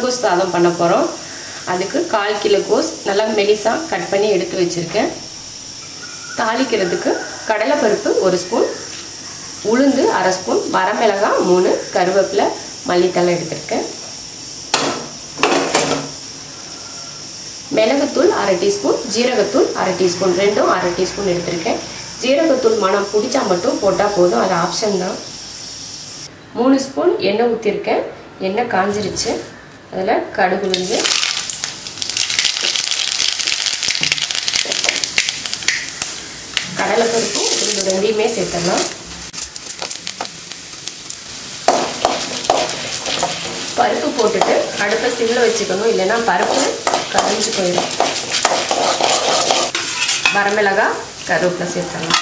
முட்டைக்கோஸ் சாதம் பண்ண போகிறோம் அதுக்கு கால் கிலோ கோஸ் நல்லா மெலிசாக கட் பண்ணி எடுத்து வச்சுருக்கேன் தாளிக்கிறதுக்கு கடலைப்பருப்பு ஒரு ஸ்பூன் உளுந்து அரை ஸ்பூன் வரமிளகாய் மூணு கருவேப்பிலை மல்லித்தலை எடுத்திருக்கேன் மிளகுத்தூள் அரை டீஸ்பூன் ஜீரகத்தூள் அரை டீஸ்பூன் ரெண்டும் அரை டீஸ்பூன் எடுத்திருக்கேன் ஜீரகத்தூள் மனம் பிடிச்சா மட்டும் போட்டால் போதும் அது ஆப்ஷன் தான் மூணு ஸ்பூன் எண்ணெய் ஊற்றிருக்கேன் எண்ணெய் காஞ்சிருச்சு அதில் கடுகு வந்து கடலைப்பருப்பும் உளுந்து ரெண்டையுமே சேர்த்துடலாம் பருப்பு போட்டுட்டு அடுப்பை சிம்மில் வச்சுக்கணும் இல்லைன்னா பருப்பு கரைஞ்சி போயிடும் வரமிளகாய் கருவேப்பிலை சேர்த்துடலாம்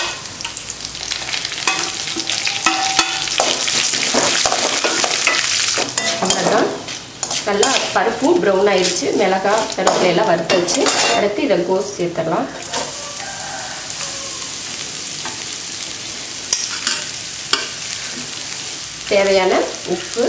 அவ்வளோதான் நல்லா பருப்பும் ப்ரௌன் ஆயிடுச்சு மிளகாய் கருவேப்பிலை எல்லாம் வறுத்து வச்சு அடுத்து இதை கோஸ் சேர்த்துடலாம் தேவையான உப்பு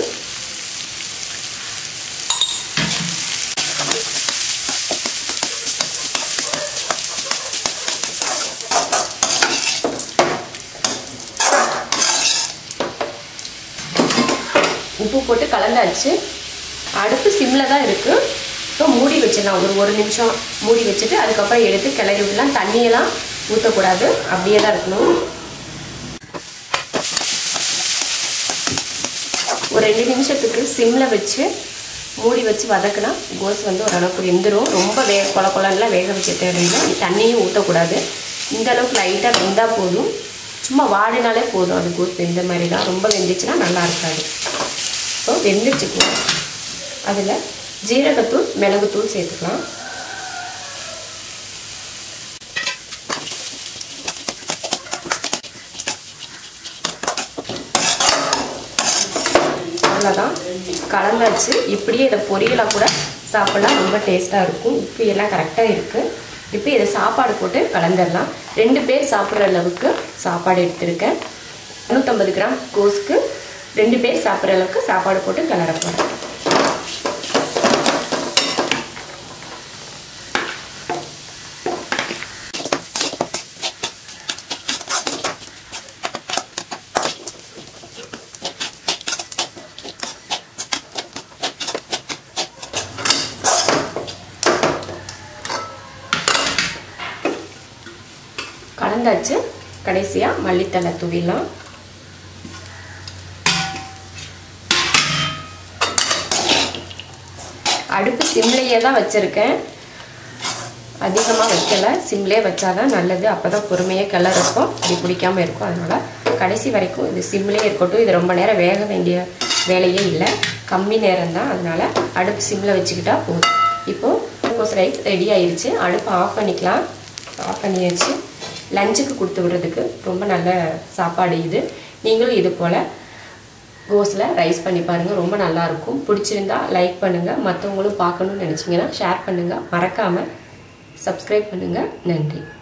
உப்பு போட்டு கலந்தாச்சு அடுப்பு சிம்மில் தான் இருக்குது இப்போ மூடி வச்சிடலாம் ஒரு ஒரு நிமிஷம் மூடி வச்சுட்டு அதுக்கப்புறம் எடுத்து கிளறி விடலாம் தண்ணியெல்லாம் ஊற்றக்கூடாது அப்படியே தான் இருக்கணும் ஒரு ரெண்டு நிமிஷத்துக்கு சிம்மில் வச்சு மூடி வச்சு வதக்குனா கோஸ் வந்து ஓரளவுக்கு வெந்துடும் ரொம்ப வே கொல கொலன்லாம் வேக வச்சு தேவையில்லை தண்ணியும் ஊற்றக்கூடாது இந்த அளவுக்கு லைட்டாக வெந்தால் போதும் சும்மா வாடினாலே போதும் அது கோஸ் வெந்த மாதிரி தான் ரொம்ப வெந்துச்சுன்னா நல்லா இருக்காது இப்போ வெந்துச்சுக்கலாம் அதில் ஜீரகத்தூள் மிளகுத்தூள் சேர்த்துக்கலாம் அவ்வளோதான் கலந்தாச்சு இப்படியே இதை பொரியலாக கூட சாப்பிட்லாம் ரொம்ப டேஸ்ட்டாக இருக்கும் உப்பு எல்லாம் கரெக்டாக இருக்குது இப்போ இதை சாப்பாடு போட்டு கலந்துடலாம் ரெண்டு பேர் சாப்பிட்ற அளவுக்கு சாப்பாடு எடுத்திருக்கேன் நூற்றம்பது கிராம் கோஸ்க்கு ரெண்டு பேர் சாப்பிட்ற அளவுக்கு சாப்பாடு போட்டு கிளற போகிறேன் கலந்தாச்சு கடைசியாக மல்லித்தலை தூவிடலாம் அடுப்பு சிம்லேயே தான் வச்சுருக்கேன் அதிகமாக வைக்கல சிம்லே வச்சாதான் நல்லது அப்போ தான் பொறுமையாக கிளறப்போ இப்படி பிடிக்காமல் இருக்கும் அதனால் கடைசி வரைக்கும் இது சிம்லேயே இருக்கட்டும் இது ரொம்ப நேரம் வேக வேண்டிய வேலையே இல்லை கம்மி நேரம் தான் அதனால் அடுப்பு சிம்மில் வச்சுக்கிட்டா போதும் இப்போது கோஸ் ரைஸ் ரெடி ஆயிடுச்சு அடுப்பை ஆஃப் பண்ணிக்கலாம் ஆஃப் பண்ணியாச்சு லஞ்சுக்கு கொடுத்து விடுறதுக்கு ரொம்ப நல்ல சாப்பாடு இது நீங்களும் இது போல் கோஸில் ரைஸ் பண்ணி பாருங்கள் ரொம்ப நல்லாயிருக்கும் பிடிச்சிருந்தா லைக் பண்ணுங்கள் மற்றவங்களும் பார்க்கணுன்னு நினச்சிங்கன்னா ஷேர் பண்ணுங்கள் மறக்காமல் சப்ஸ்கிரைப் பண்ணுங்கள் நன்றி